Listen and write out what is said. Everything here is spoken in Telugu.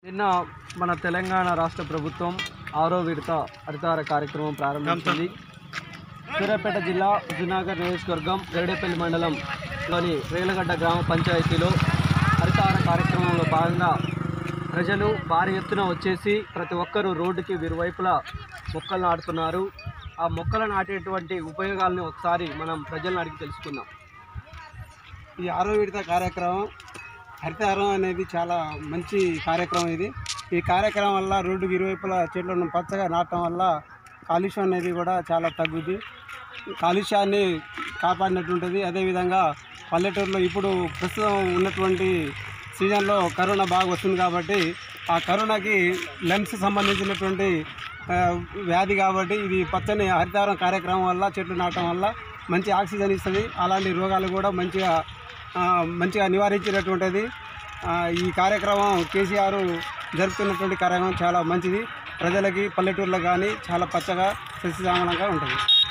నిన్న మన తెలంగాణ రాష్ట్ర ప్రభుత్వం ఆరో విడత హరితార కార్యక్రమం ప్రారంభించింది సూర్యాపేట జిల్లా హుజునాగర్ నియోజకవర్గం గరిడేపల్లి మండలంలోని రేలగడ్డ గ్రామ పంచాయతీలో హరితార కార్యక్రమంలో భాగంగా ప్రజలు భారీ ఎత్తున వచ్చేసి ప్రతి ఒక్కరూ రోడ్డుకి ఇరువైపులా మొక్కలు నాటుతున్నారు ఆ మొక్కలు నాటేటువంటి ఉపయోగాలను ఒకసారి మనం ప్రజలను అడిగి తెలుసుకుందాం ఈ ఆరో విడత కార్యక్రమం హరితహారం అనేది చాలా మంచి కార్యక్రమం ఇది ఈ కార్యక్రమం వల్ల రోడ్డుకి ఇరువైపులా చెట్లను పచ్చగా నాటడం వల్ల కాలుష్యం అనేది కూడా చాలా తగ్గుద్ది కాలుష్యాన్ని కాపాడినట్టుంటుంది అదేవిధంగా పల్లెటూరులో ఇప్పుడు ప్రస్తుతం ఉన్నటువంటి సీజన్లో కరోనా బాగా వస్తుంది కాబట్టి ఆ కరోనాకి లెన్స్ సంబంధించినటువంటి ఆ, వ్యాధి కాబట్టి ఇది పచ్చని హరితహారం కార్యక్రమం వల్ల చెట్లు నాటడం వల్ల మంచి ఆక్సిజన్ ఇస్తుంది అలాంటి రోగాలు కూడా మంచిగా ఆ, మంచిగా నివారించినటువంటిది ఆ, ఈ కార్యక్రమం కేసీఆర్ జరుపుతున్నటువంటి కార్యక్రమం చాలా మంచిది ప్రజలకి పల్లెటూర్లకు కానీ చాలా పచ్చగా సస్యశ్యామలంగా ఉంటుంది